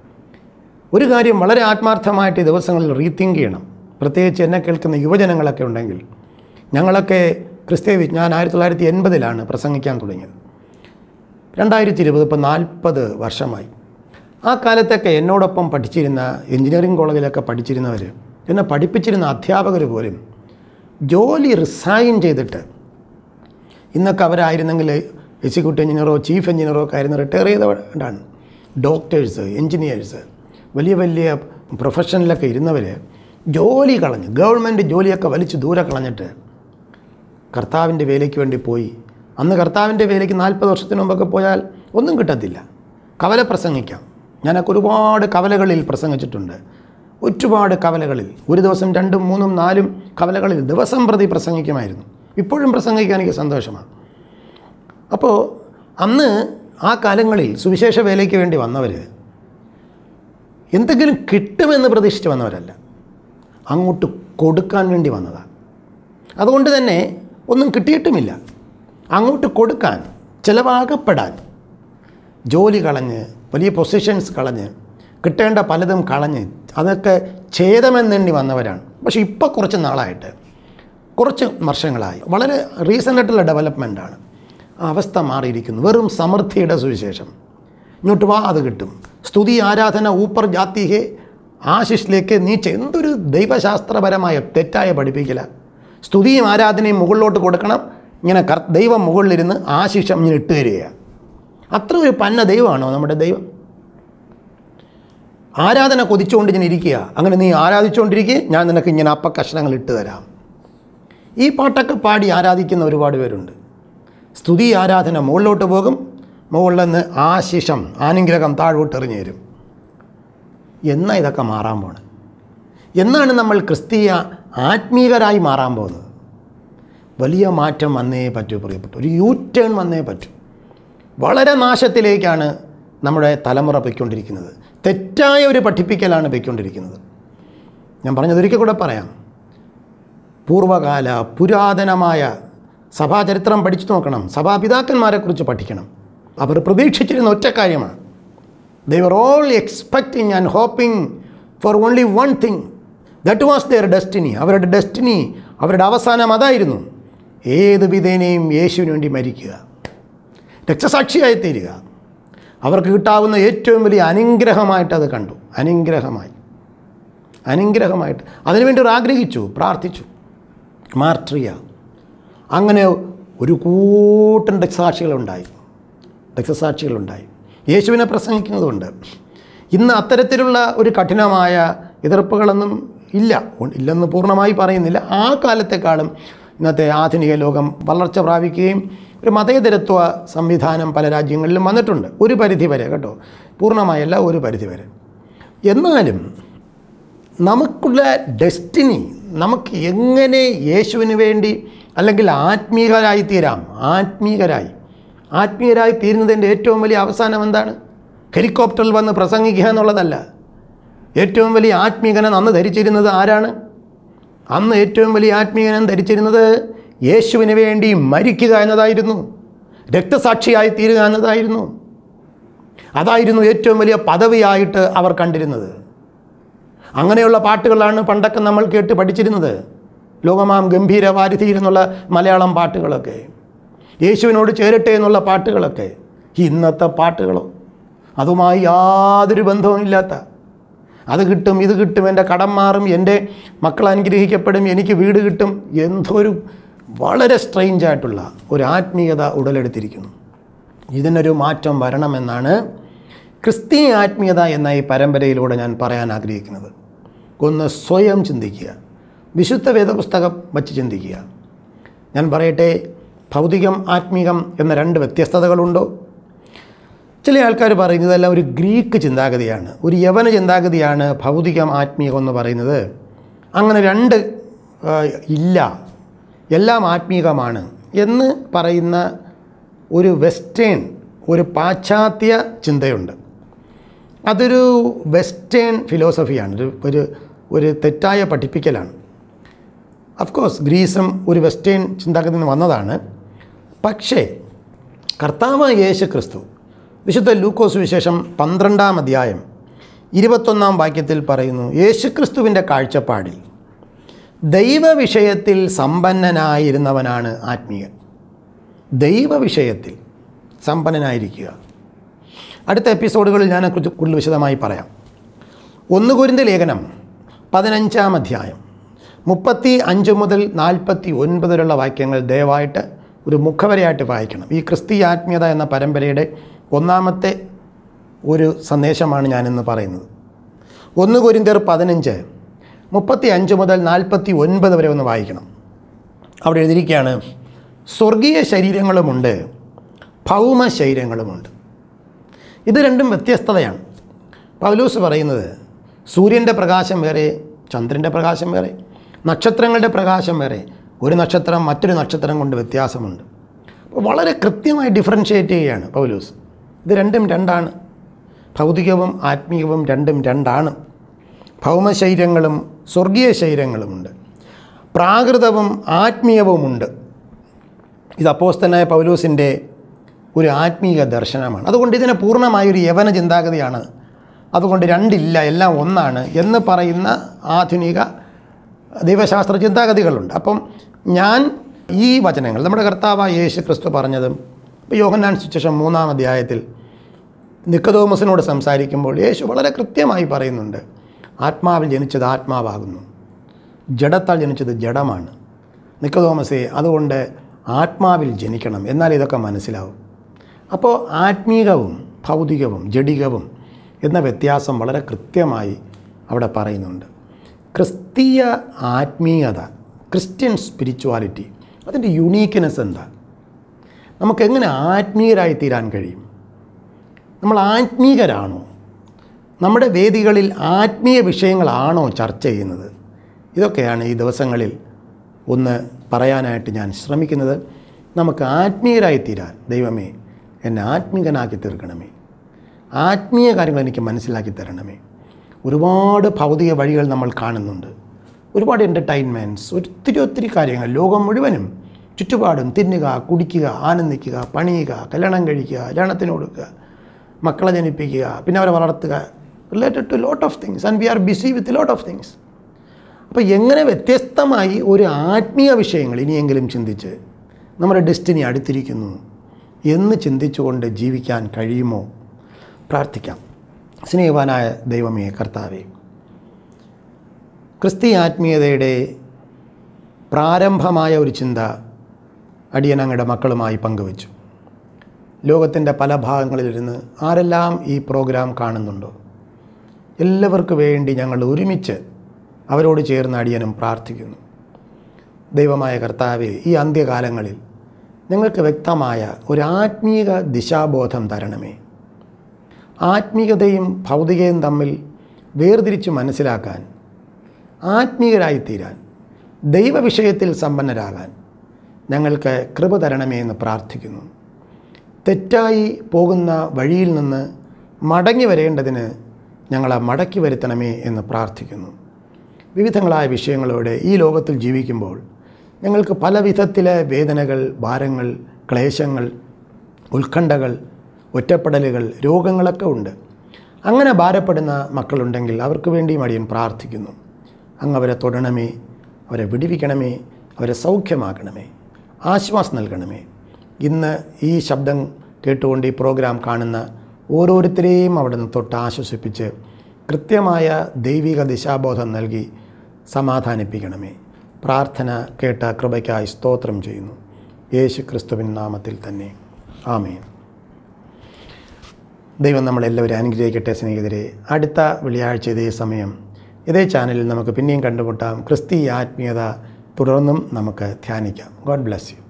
ഒരു കാര്യം വളരെ ആത്മാർത്ഥമായിട്ട് ഈ ദിവസങ്ങളിൽ റീതിങ്ക് ചെയ്യണം പ്രത്യേകിച്ച് എന്നെ കേൾക്കുന്ന യുവജനങ്ങളൊക്കെ ഉണ്ടെങ്കിൽ ഞങ്ങളൊക്കെ ക്രിസ്തീയ വി- ഞാൻ ആയിരത്തി തൊള്ളായിരത്തി എൺപതിലാണ് പ്രസംഗിക്കാൻ തുടങ്ങിയത് രണ്ടായിരത്തി ഇരുപത് ഇപ്പോൾ നാൽപ്പത് വർഷമായി ആ കാലത്തൊക്കെ എന്നോടൊപ്പം പഠിച്ചിരുന്ന എഞ്ചിനീയറിംഗ് കോളേജിലൊക്കെ പഠിച്ചിരുന്നവർ എന്നെ പഠിപ്പിച്ചിരുന്ന അധ്യാപകർ പോലും ജോലി റിസൈൻ ചെയ്തിട്ട് ഇന്നൊക്കെ അവരായിരുന്നെങ്കിൽ എക്സിക്യൂട്ടീവ് എഞ്ചിനീയറോ ചീഫ് എഞ്ചിനീയറോ ഒക്കെ ആയിരുന്നു റിട്ടയർ ചെയ്തവരാണ് ഡോക്ടേഴ്സ് എഞ്ചിനീയേഴ്സ് വലിയ വലിയ പ്രൊഫഷനിലൊക്കെ ഇരുന്നവർ ജോലി കളഞ്ഞ് ഗവൺമെൻറ് ജോലിയൊക്കെ വലിച്ച് ദൂരെ കളഞ്ഞിട്ട് കർത്താവിൻ്റെ വേലയ്ക്ക് വേണ്ടി പോയി അന്ന് കർത്താവിൻ്റെ വേലയ്ക്ക് നാൽപ്പത് വർഷത്തിന് മുമ്പൊക്കെ പോയാൽ ഒന്നും കിട്ടത്തില്ല കവല പ്രസംഗിക്കാം ഞാനൊക്കെ ഒരുപാട് കവലകളിൽ പ്രസംഗിച്ചിട്ടുണ്ട് ഒരുപാട് കവലകളിൽ ഒരു ദിവസം രണ്ടും മൂന്നും നാലും കവലകളിൽ ദിവസം പ്രതി പ്രസംഗിക്കുമായിരുന്നു ഇപ്പോഴും പ്രസംഗിക്കാൻ എനിക്ക് സന്തോഷമാണ് അപ്പോൾ അന്ന് ആ കാലങ്ങളിൽ സുവിശേഷ വേലയ്ക്ക് വേണ്ടി വന്നവർ എന്തെങ്കിലും കിട്ടുമെന്ന് പ്രതീക്ഷിച്ച് വന്നവരല്ല അങ്ങോട്ട് കൊടുക്കാൻ വേണ്ടി വന്നതാണ് അതുകൊണ്ട് തന്നെ ഒന്നും കിട്ടിയിട്ടുമില്ല അങ്ങോട്ട് കൊടുക്കാൻ ചിലവാകപ്പെടാൻ ജോലി കളഞ്ഞ് വലിയ പൊസിഷൻസ് കളഞ്ഞ് കിട്ടേണ്ട പലതും കളഞ്ഞ് അതൊക്കെ ഛേദമെന്നെണ്ണി വന്നവരാണ് പക്ഷേ ഇപ്പോൾ കുറച്ച് നാളായിട്ട് കുറച്ച് വർഷങ്ങളായി വളരെ റീസെൻ്റ് ആയിട്ടുള്ള ഡെവലപ്മെൻറ്റാണ് ആ അവസ്ഥ മാറിയിരിക്കുന്നു വെറും സമൃദ്ധിയുടെ സുവിശേഷം ഇങ്ങോട്ട് വാ അത് കിട്ടും സ്തുതി ആരാധന ഊപ്പർ ജാത്തിഹെ ആശിഷിലേക്ക് നീച്ച എന്തൊരു ദൈവശാസ്ത്രപരമായ തെറ്റായ പഠിപ്പിക്കല സ്തുതിയും ആരാധനയും മുകളിലോട്ട് കൊടുക്കണം ഇങ്ങനെ കർ ദൈവം മുകളിലിരുന്ന് ആശിഷം ഇങ്ങനെ ഇട്ട് തരികയാണ് അത്ര ഒരു പന്ന ദൈവമാണോ നമ്മുടെ ദൈവം ആരാധന കൊതിച്ചുകൊണ്ട് ഇങ്ങനെ ഇരിക്കുക അങ്ങനെ നീ ആരാധിച്ചുകൊണ്ടിരിക്കുക ഞാൻ നിനക്ക് ഇങ്ങനെ അപ്പ കഷ്ണങ്ങൾ ഇട്ട് തരാം ഈ പാട്ടൊക്കെ പാടി ആരാധിക്കുന്ന ഒരുപാട് പേരുണ്ട് സ്തുതി ആരാധന മുകളിലോട്ട് പോകും മുകളിൽ നിന്ന് ആശിഷം ആനുഗ്രഹം താഴോട്ട് എറിഞ്ഞു തരും എന്നാ ഇതൊക്കെ മാറാൻ പോണ് എന്നാണ് നമ്മൾ ക്രിസ്തീയ ആത്മീകരായി മാറാൻ പോകുന്നത് വലിയ മാറ്റം വന്നേ പറ്റൂ പ്രിയപ്പെട്ടു ഒരു യൂ ടേൺ വന്നേ പറ്റൂ വളരെ നാശത്തിലേക്കാണ് നമ്മുടെ തലമുറ പൊയ്ക്കൊണ്ടിരിക്കുന്നത് തെറ്റായ ഒരു പഠിപ്പിക്കലാണ് പൊയ്ക്കൊണ്ടിരിക്കുന്നത് ഞാൻ പറഞ്ഞത് ഒരിക്കൽ കൂടെ പറയാം പൂർവകാല പുരാതനമായ സഭാചരിത്രം പഠിച്ചു നോക്കണം സഭാപിതാക്കന്മാരെക്കുറിച്ച് പഠിക്കണം അവർ പ്രതീക്ഷിച്ചിരുന്ന ഒറ്റ കാര്യമാണ് they were all expecting and hoping for only one thing that was their destiny അവരുടെ ഡെസ്റ്റിനി അവരുടെ അവസാനം അതായിരുന്നു ഏത് വിധേനയും യേശുവിന് വേണ്ടി മരിക്കുക രക്തസാക്ഷിയായി തീരുക അവർക്ക് കിട്ടാവുന്ന ഏറ്റവും വലിയ അനുഗ്രഹമായിട്ട് അത് കണ്ടു അനുഗ്രഹമായി അനുഗ്രഹമായിട്ട് അതിനുവേണ്ടി അവർ ആഗ്രഹിച്ചു പ്രാർത്ഥിച്ചു മാർട്രിയ അങ്ങനെ ഒരു കൂട്ടം രക്തസാക്ഷികളുണ്ടായി രക്തസാക്ഷികളുണ്ടായി യേശുവിനെ പ്രസംഗിക്കുന്നതുകൊണ്ട് ഇന്ന് അത്തരത്തിലുള്ള ഒരു കഠിനമായ എതിർപ്പുകളൊന്നും ഇല്ല ഉ- ഇല്ലെന്ന് പൂർണ്ണമായി പറയുന്നില്ല ആ കാലത്തെക്കാളും ഇന്നത്തെ ആധുനിക ലോകം വളർച്ച പ്രാപിക്കുകയും ഒരു മതേതരത്വ സംവിധാനം പല രാജ്യങ്ങളിലും വന്നിട്ടുണ്ട് ഒരു പരിധി വരെ കേട്ടോ പൂർണ്ണമായല്ല ഒരു പരിധി വരെ എന്നാലും നമുക്കുള്ള ഡെസ്റ്റിനി നമുക്ക് എങ്ങനെ യേശുവിന് വേണ്ടി അല്ലെങ്കിൽ ആത്മീയരായി തീരാം ആത്മീയരായി ആത്മീയരായി തീരുന്നതിൻ്റെ ഏറ്റവും വലിയ അവസാനം എന്താണ് ഹെലികോപ്റ്ററിൽ വന്ന് പ്രസംഗിക്കുക എന്നുള്ളതല്ല ഏറ്റവും വലിയ ആത്മീയകനം അന്ന് ധരിച്ചിരുന്നത് ആരാണ് അന്ന് ഏറ്റവും വലിയ ആത്മീയനം ധരിച്ചിരുന്നത് യേശുവിന് വേണ്ടി മരിക്കുക എന്നതായിരുന്നു രക്തസാക്ഷിയായി തീരുക എന്നതായിരുന്നു അതായിരുന്നു ഏറ്റവും വലിയ പദവിയായിട്ട് അവർ കണ്ടിരുന്നത് അങ്ങനെയുള്ള പാട്ടുകളാണ് പണ്ടൊക്കെ നമ്മൾ കേട്ട് പഠിച്ചിരുന്നത് ലോകമാം ഗംഭീര വാരിധി എന്നുള്ള മലയാളം പാട്ടുകളൊക്കെ യേശുവിനോട് ചേരട്ടെ എന്നുള്ള പാട്ടുകളൊക്കെ ഇന്നത്തെ പാട്ടുകളോ അതുമായി യാതൊരു ബന്ധവുമില്ലാത്ത അത് കിട്ടും ഇത് കിട്ടും എൻ്റെ കടം മാറും എൻ്റെ മക്കൾ അനുഗ്രഹിക്കപ്പെടും എനിക്ക് വീട് കിട്ടും എന്തൊരു വളരെ സ്ട്രെയിഞ്ച് ആയിട്ടുള്ള ഒരു ആത്മീയത ഉടലെടുത്തിരിക്കുന്നു ഇതിനൊരു മാറ്റം വരണമെന്നാണ് ക്രിസ്തീയ ആത്മീയത എന്ന ഈ പരമ്പരയിലൂടെ ഞാൻ പറയാൻ ആഗ്രഹിക്കുന്നത് ഒന്ന് സ്വയം ചിന്തിക്കുക വിശുദ്ധ വേദപുസ്തകം വച്ച് ചിന്തിക്കുക ഞാൻ പറയട്ടെ ഭൗതികം ആത്മീകം എന്ന രണ്ട് വ്യത്യസ്തതകളുണ്ടോ ചില ആൾക്കാർ പറയുന്നത് ഇതെല്ലാം ഒരു ഗ്രീക്ക് ചിന്താഗതിയാണ് ഒരു യവന ചിന്താഗതിയാണ് ഭൗതികം ആത്മീയം എന്ന് പറയുന്നത് അങ്ങനെ രണ്ട് ആ, ഇല്ല എല്ലാം ആത്മീകമാണ് എന്ന് പറയുന്ന ഒരു വെസ്റ്റേൺ ഒരു പാശ്ചാത്യ ചിന്തയുണ്ട് അതൊരു വെസ്റ്റേൺ ഫിലോസഫിയാണ് ഒരു ഒരു ഒരു തെറ്റായ പഠിപ്പിക്കലാണ് അഫ്കോഴ്സ് ഗ്രീസും ഒരു വെസ്റ്റേൺ ചിന്താഗതിയിൽ നിന്ന് വന്നതാണ് പക്ഷേ കർത്താവ് യേശു ക്രിസ്തു വിശുദ്ധ ലൂക്കോസ് വിശേഷം പന്ത്രണ്ടാം അധ്യായം ഇരുപത്തൊന്നാം വാക്യത്തിൽ പറയുന്നു യേശുക്രിസ്തുവിൻ്റെ കാഴ്ചപ്പാടിൽ ദൈവവിഷയത്തിൽ സമ്പന്നനായിരുന്നവനാണ് ആത്മീയൻ ദൈവവിഷയത്തിൽ സമ്പന്നനായിരിക്കുക അടുത്ത എപ്പിസോഡുകളിൽ ഞാൻ അതിനെക്കുറിച്ച് കൂടുതൽ വിശദമായി പറയാം ഒന്ന് കുരിന്ത ലേഖനം പതിനഞ്ചാം അധ്യായം മുപ്പത്തി അഞ്ച് മുതൽ നാൽപ്പത്തി ഒൻപത് വരെയുള്ള വാക്യങ്ങൾ ദയവായിട്ട് ഒരു മുഖവരയായിട്ട് വായിക്കണം ഈ ക്രിസ്തീയ ആത്മീയത എന്ന പരമ്പരയുടെ ഒന്നാമത്തെ ഒരു സന്ദേശമാണ് ഞാനിന്ന് പറയുന്നത് ഒന്ന് കുരിന്തർ പതിനഞ്ച് മുപ്പത്തി അഞ്ച് മുതൽ നാൽപ്പത്തി ഒൻപത് വരെ ഒന്ന് വായിക്കണം അവിടെ എഴുതിയിരിക്കുകയാണ് സ്വർഗീയ ശരീരങ്ങളുമുണ്ട് ഭൗമ ശരീരങ്ങളുമുണ്ട് ഇത് രണ്ടും വ്യത്യസ്തതയാണ് പൗലൂസ് പറയുന്നത് സൂര്യൻ്റെ പ്രകാശം വേറെ ചന്ദ്രൻ്റെ പ്രകാശം വേറെ നക്ഷത്രങ്ങളുടെ പ്രകാശം വേറെ ഒരു നക്ഷത്രം മറ്റൊരു നക്ഷത്രം കൊണ്ട് വ്യത്യാസമുണ്ട് അപ്പോൾ വളരെ കൃത്യമായി ഡിഫറൻഷ്യേറ്റ് ചെയ്യുകയാണ് പൗലൂസ് ഇത് രണ്ടും രണ്ടാണ് ഭൗതികവും ആത്മീയവും രണ്ടും രണ്ടാണ് ഭൗമശൈര്യങ്ങളും സ്വർഗീയ ശൈര്യങ്ങളുമുണ്ട് പ്രാകൃതവും ആത്മീയവുമുണ്ട് ഇത് അപ്പോസ്തനായ പൗലൂസിൻ്റെ ഒരു ആത്മീയ ദർശനമാണ് അതുകൊണ്ട് ഇതിനെ പൂർണ്ണമായൊരു യവന ചിന്താഗതിയാണ് അതുകൊണ്ട് രണ്ടില്ല എല്ലാം ഒന്നാണ് എന്ന് പറയുന്ന ആധുനിക ദൈവശാസ്ത്ര ചിന്താഗതികളുണ്ട് അപ്പം ഞാൻ ഈ വചനങ്ങൾ നമ്മുടെ കർത്താവായ യേശു ക്രിസ്തു പറഞ്ഞതും ഇപ്പോൾ യോഹന്നാൻ സുശേഷം മൂന്നാം അധ്യായത്തിൽ നിക്കതോമസിനോട് സംസാരിക്കുമ്പോൾ യേശു വളരെ കൃത്യമായി പറയുന്നുണ്ട് ആത്മാവിൽ ജനിച്ചത് ആത്മാവാകുന്നു ജഡത്താൽ ജനിച്ചത് ജഡമാണ് നിക്കതോമസേ അതുകൊണ്ട് ആത്മാവിൽ ജനിക്കണം എന്നാൽ ഇതൊക്കെ മനസ്സിലാവും അപ്പോൾ ആത്മീകവും ഭൗതികവും ജഡികവും എന്ന വ്യത്യാസം വളരെ കൃത്യമായി അവിടെ പറയുന്നുണ്ട് ക്രിസ്തീയ ആത്മീയത ക്രിസ്ത്യൻ സ്പിരിച്വാലിറ്റി അതിൻ്റെ യുണീക്ക്നെസ് എന്താ നമുക്കെങ്ങനെ ആത്മീയരായി തീരാൻ കഴിയും നമ്മൾ ആത്മീകരാണോ നമ്മുടെ വേദികളിൽ ആത്മീയ വിഷയങ്ങളാണോ ചർച്ച ചെയ്യുന്നത് ഇതൊക്കെയാണ് ഈ ദിവസങ്ങളിൽ ഒന്ന് പറയാനായിട്ട് ഞാൻ ശ്രമിക്കുന്നത് നമുക്ക് ആത്മീയരായി തീരാൻ ദൈവമേ എന്നെ ആത്മീകനാക്കി തീർക്കണമേ ആത്മീയ കാര്യങ്ങൾ എനിക്ക് മനസ്സിലാക്കി തരണമേ ഒരുപാട് ഭൗതിക വഴികൾ നമ്മൾ കാണുന്നുണ്ട് ഒരുപാട് എൻ്റർടൈൻമെൻറ്റ്സ് ഒത്തിരി ഒത്തിരി കാര്യങ്ങൾ ലോകം മുഴുവനും ചുറ്റുപാടും തിന്നുക കുടിക്കുക ആനന്ദിക്കുക പണിയുക കല്യാണം കഴിക്കുക കല്യാണത്തിന് കൊടുക്കുക മക്കളെ ജനിപ്പിക്കുക പിന്നെ അവരെ വളർത്തുക related to lot of things and we are busy with lot of things അപ്പോൾ എങ്ങനെ വ്യത്യസ്തമായി ഒരു ആത്മീയ വിഷയങ്ങൾ ഇനിയെങ്കിലും ചിന്തിച്ച് നമ്മുടെ ഡെസ്റ്റിനി അടുത്തിരിക്കുന്നു എന്ന് ചിന്തിച്ചുകൊണ്ട് ജീവിക്കാൻ കഴിയുമോ പ്രാർത്ഥിക്കാം സ്നേഹവാനായ ദൈവമേ കർത്താവേ ക്രിസ്തീയ ആത്മീയതയുടെ പ്രാരംഭമായ ഒരു ചിന്ത അടിയനങ്ങളുടെ മക്കളുമായി പങ്കുവച്ചു ലോകത്തിൻ്റെ പല ഭാഗങ്ങളിലിരുന്ന് ആരെല്ലാം ഈ പ്രോഗ്രാം കാണുന്നുണ്ടോ എല്ലാവർക്കു വേണ്ടി ഞങ്ങൾ ഒരുമിച്ച് അവരോട് ചേർന്ന് അടിയനും പ്രാർത്ഥിക്കുന്നു ദൈവമായ കർത്താവെ ഈ അന്ത്യകാലങ്ങളിൽ ഞങ്ങൾക്ക് വ്യക്തമായ ഒരു ആത്മീക ദിശാബോധം തരണമേ ആത്മീയതയും ഭൗതികയും തമ്മിൽ വേർതിരിച്ച് മനസ്സിലാക്കാൻ ആത്മീയരായിത്തീരാൻ ദൈവവിഷയത്തിൽ സമ്പന്നരാകാൻ ഞങ്ങൾക്ക് കൃപ തരണമേ എന്ന് പ്രാർത്ഥിക്കുന്നു തെറ്റായി പോകുന്ന വഴിയിൽ നിന്ന് മടങ്ങി വരേണ്ടതിന് ഞങ്ങളെ മടക്കി വരുത്തണമേ എന്ന് പ്രാർത്ഥിക്കുന്നു വിവിധങ്ങളായ വിഷയങ്ങളോടെ ഈ ലോകത്തിൽ ജീവിക്കുമ്പോൾ ഞങ്ങൾക്ക് പല വിധത്തിലെ വേദനകൾ ഭാരങ്ങൾ ക്ലേശങ്ങൾ ഉത്കണ്ഠകൾ ഒറ്റപ്പെടലുകൾ രോഗങ്ങളൊക്കെ ഉണ്ട് അങ്ങനെ ഭാരപ്പെടുന്ന മക്കളുണ്ടെങ്കിൽ അവർക്ക് വേണ്ടിയും അടിയൻ പ്രാർത്ഥിക്കുന്നു അങ്ങ് അവരെ തൊടണമേ അവരെ വിടിവിക്കണമേ അവരെ സൗഖ്യമാക്കണമേ ആശ്വാസം നൽകണമേ ഇന്ന് ഈ ശബ്ദം കേട്ടുകൊണ്ട് ഈ പ്രോഗ്രാം കാണുന്ന ഓരോരുത്തരെയും അവിടുന്ന് തൊട്ട് ആശ്വസിപ്പിച്ച് കൃത്യമായ ദൈവിക ദിശാബോധം നൽകി സമാധാനിപ്പിക്കണമേ പ്രാർത്ഥന കേട്ട കൃപയ്ക്കായി സ്തോത്രം ചെയ്യുന്നു യേശു ക്രിസ്തുവിൻ നാമത്തിൽ തന്നെ ആമേൻ ദൈവം നമ്മളെല്ലാവരും അനുഗ്രഹിക്കട്ടെ സ്നേഹിതരെ അടുത്ത വെള്ളിയാഴ്ച ഇതേ സമയം ഇതേ ചാനലിൽ നമുക്ക് പിന്നെയും കണ്ടുമുട്ടാം ക്രിസ്തീയ ആത്മീയത തുടർന്നും നമുക്ക് ധ്യാനിക്കാം ഗോഡ് ബ്ലെസ് യു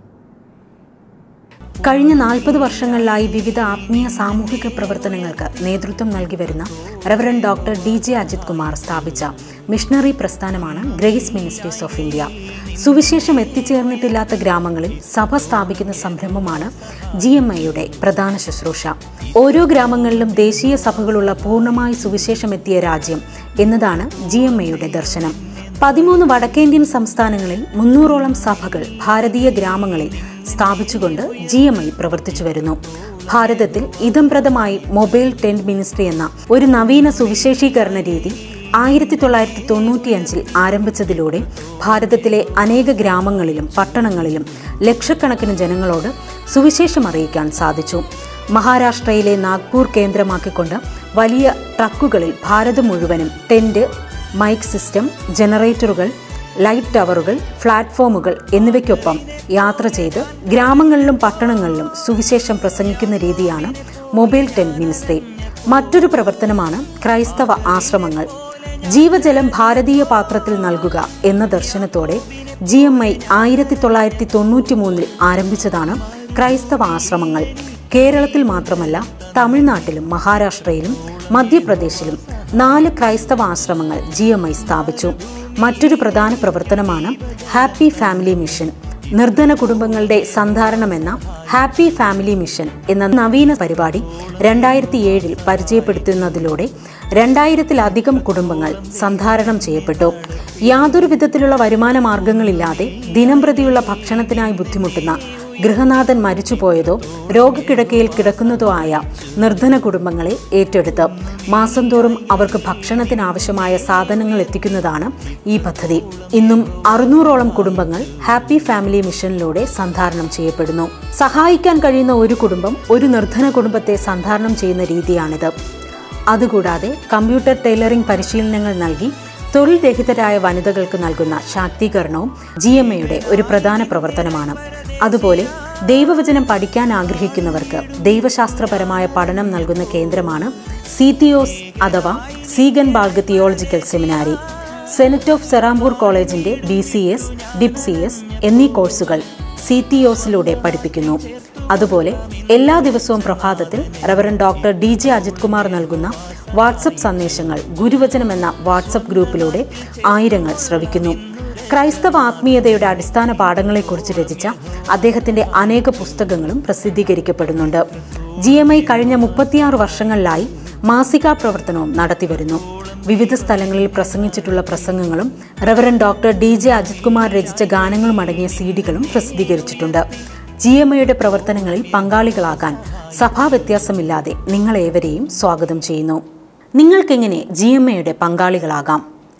കഴിഞ്ഞ നാൽപ്പത് വർഷങ്ങളിലായി വിവിധ ആത്മീയ സാമൂഹിക പ്രവർത്തനങ്ങൾക്ക് നേതൃത്വം നൽകി വരുന്ന reverend doctor D J Ajith Kumar സ്ഥാപിച്ച മിഷണറി പ്രസ്ഥാനമാണ് ഗ്രേസ് മിനിസ്ട്രീസ് ഓഫ് ഇന്ത്യ സുവിശേഷം എത്തിച്ചേർന്നിട്ടില്ലാത്ത ഗ്രാമങ്ങളിൽ സഭ സ്ഥാപിക്കുന്ന സംരംഭമാണ് ജി എം ഐയുടെ പ്രധാന ശുശ്രൂഷ ഓരോ ഗ്രാമങ്ങളിലും ദേശീയ സഭകളുള്ള പൂർണ്ണമായി സുവിശേഷം എത്തിയ രാജ്യം എന്നതാണ് ജി എം ഐയുടെ ദർശനം പതിമൂന്ന് വടക്കേന്ത്യൻ സംസ്ഥാനങ്ങളിൽ മുന്നൂറോളം സഭകൾ ഭാരതീയ ഗ്രാമങ്ങളിൽ സ്ഥാപിച്ചുകൊണ്ട് ജി എം ഐ പ്രവർത്തിച്ചു വരുന്നു ഭാരതത്തിൽ ഇതംപ്രദമായി മൊബൈൽ ടെന്റ് മിനിസ്ട്രി എന്ന ഒരു നവീന സുവിശേഷീകരണ രീതി ആയിരത്തി തൊള്ളായിരത്തി തൊണ്ണൂറ്റിയഞ്ചിൽ ആരംഭിച്ചതിലൂടെ ഭാരതത്തിലെ അനേക ഗ്രാമങ്ങളിലും പട്ടണങ്ങളിലും ലക്ഷക്കണക്കിന് ജനങ്ങളോട് സുവിശേഷം അറിയിക്കാൻ സാധിച്ചു മഹാരാഷ്ട്രയിലെ നാഗ്പൂർ കേന്ദ്രമാക്കിക്കൊണ്ട് വലിയ ട്രക്കുകളിൽ ഭാരതം മുഴുവനും ടെന്റ് മൈക്ക് സിസ്റ്റം ജനറേറ്ററുകൾ ലൈറ്റ് ടവറുകൾ പ്ലാറ്റ്ഫോമുകൾ എന്നിവയ്ക്കൊപ്പം യാത്ര ചെയ്ത് ഗ്രാമങ്ങളിലും പട്ടണങ്ങളിലും സുവിശേഷം പ്രസംഗിക്കുന്ന രീതിയാണ് മൊബൈൽ ടെന്റ് മിനിസ്ട്രി മറ്റൊരു പ്രവർത്തനമാണ് ക്രൈസ്തവ ആശ്രമങ്ങൾ ജീവജലം ഭാരതീയ പാത്രത്തിൽ നൽകുക എന്ന ദർശനത്തോടെ ജി എം ഐ ആയിരത്തി തൊള്ളായിരത്തി തൊണ്ണൂറ്റി മൂന്നിൽ ആരംഭിച്ചതാണ് ക്രൈസ്തവ ആശ്രമങ്ങൾ കേരളത്തിൽ മാത്രമല്ല തമിഴ്നാട്ടിലും മഹാരാഷ്ട്രയിലും മധ്യപ്രദേശിലും നാല് ക്രൈസ്തവ ആശ്രമങ്ങൾ ജി എം ഐ സ്ഥാപിച്ചു മറ്റൊരു പ്രധാന പ്രവർത്തനമാണ് ഹാപ്പി ഫാമിലി മിഷൻ നിർധന കുടുംബങ്ങളുടെ സന്ധാരണമെന്ന ഹാപ്പി ഫാമിലി മിഷൻ എന്ന നവീന പരിപാടി രണ്ടായിരത്തി ഏഴിൽ പരിചയപ്പെടുത്തുന്നതിലൂടെ രണ്ടായിരത്തിലധികം കുടുംബങ്ങൾ സന്ധാരണം ചെയ്യപ്പെട്ടു യാതൊരു വിധത്തിലുള്ള വരുമാന മാർഗങ്ങളില്ലാതെ ദിനംപ്രതിയുള്ള ഭക്ഷണത്തിനായി ബുദ്ധിമുട്ടുന്ന ഗൃഹനാഥൻ മരിച്ചുപോയതോ രോഗക്കിടക്കയിൽ കിടക്കുന്നതോ ആയ നിർധന കുടുംബങ്ങളെ ഏറ്റെടുത്ത് മാസം തോറും അവർക്ക് ഭക്ഷണത്തിനാവശ്യമായ സാധനങ്ങൾ എത്തിക്കുന്നതാണ് ഈ പദ്ധതി ഇന്നും അറുന്നൂറോളം കുടുംബങ്ങൾ ഹാപ്പി ഫാമിലി മിഷനിലൂടെ സന്ധാരണം ചെയ്യപ്പെടുന്നു സഹായിക്കാൻ കഴിയുന്ന ഒരു കുടുംബം ഒരു നിർധന കുടുംബത്തെ സന്ധാരണം ചെയ്യുന്ന രീതിയാണിത് അതുകൂടാതെ കമ്പ്യൂട്ടർ ടൈലറിംഗ് പരിശീലനങ്ങൾ നൽകി തൊഴിൽ രഹിതരായ വനിതകൾക്ക് നൽകുന്ന ശാക്തീകരണവും ജി എം എയുടെ ഒരു പ്രധാന പ്രവർത്തനമാണ് അതുപോലെ ദൈവവചനം പഠിക്കാൻ ആഗ്രഹിക്കുന്നവർക്ക് ദൈവശാസ്ത്രപരമായ പഠനം നൽകുന്ന കേന്ദ്രമാണ് സീതിയോസ് അഥവാ Ziegenbalg theological seminary senate of Serampore കോളേജിന്റെ B C S dip C S എന്നീ കോഴ്സുകൾ സിതിയോസിലൂടെ പഠിപ്പിക്കുന്നു അതുപോലെ എല്ലാ ദിവസവും പ്രഭാതത്തിൽ reverend doctor D J Ajith Kumar നൽകുന്ന വാട്സപ്പ് സന്ദേശങ്ങൾ ഗുരുവചനം എന്ന വാട്സപ്പ് ഗ്രൂപ്പിലൂടെ ആയിരങ്ങൾ ശ്രവിക്കുന്നു ക്രൈസ്തവ ആത്മീയതയുടെ അടിസ്ഥാന പാഠങ്ങളെക്കുറിച്ച് രചിച്ച അദ്ദേഹത്തിന്റെ അനേക പുസ്തകങ്ങളും പ്രസിദ്ധീകരിക്കപ്പെടുന്നുണ്ട് ജി എം ഐ കഴിഞ്ഞ മുപ്പത്തിയാറ് വർഷങ്ങളിലായി മാസികാ പ്രവർത്തനവും നടത്തിവരുന്നു വിവിധ സ്ഥലങ്ങളിൽ പ്രസംഗിച്ചിട്ടുള്ള പ്രസംഗങ്ങളും reverend doctor D J Ajith Kumar രചിച്ച ഗാനങ്ങളും അടങ്ങിയ സീഡികളും പ്രസിദ്ധീകരിച്ചിട്ടുണ്ട് ജി എം ഐയുടെ പ്രവർത്തനങ്ങളിൽ പങ്കാളികളാകാൻ സഭാവ്യത്യാസമില്ലാതെ നിങ്ങളേവരെയും സ്വാഗതം ചെയ്യുന്നു നിങ്ങൾക്കെങ്ങനെ ജി എം ഐയുടെ പങ്കാളികളാകാം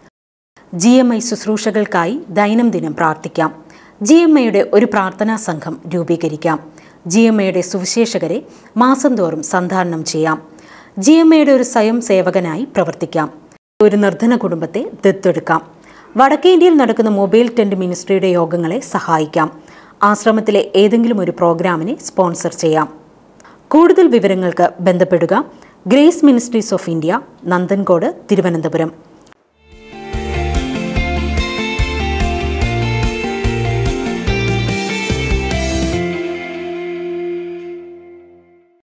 ജി എം ഐ ശുശ്രൂഷകൾക്കായി ദൈനംദിനം പ്രാർത്ഥിക്കാം ജി എം ഐയുടെ ഒരു പ്രാർത്ഥനാ സംഘം രൂപീകരിക്കാം ജി എം ഐയുടെ സുവിശേഷകരെ മാസം തോറും സന്ധാരണം ചെയ്യാം ജി എം ഐയുടെ ഒരു സ്വയം സേവകനായി പ്രവർത്തിക്കാം ഒരു നിർധന കുടുംബത്തെ ദത്തെടുക്കാം വടക്കേ ഇന്ത്യയിൽ നടക്കുന്ന മൊബൈൽ ടെന്റ് മിനിസ്ട്രിയുടെ യോഗങ്ങളെ സഹായിക്കാം ആശ്രമത്തിലെ ഏതെങ്കിലും ഒരു പ്രോഗ്രാമിനെ സ്പോൺസർ ചെയ്യാം കൂടുതൽ വിവരങ്ങൾക്ക് ബന്ധപ്പെടുക Grace Ministries of India Nanthancode Thiruvananthapuram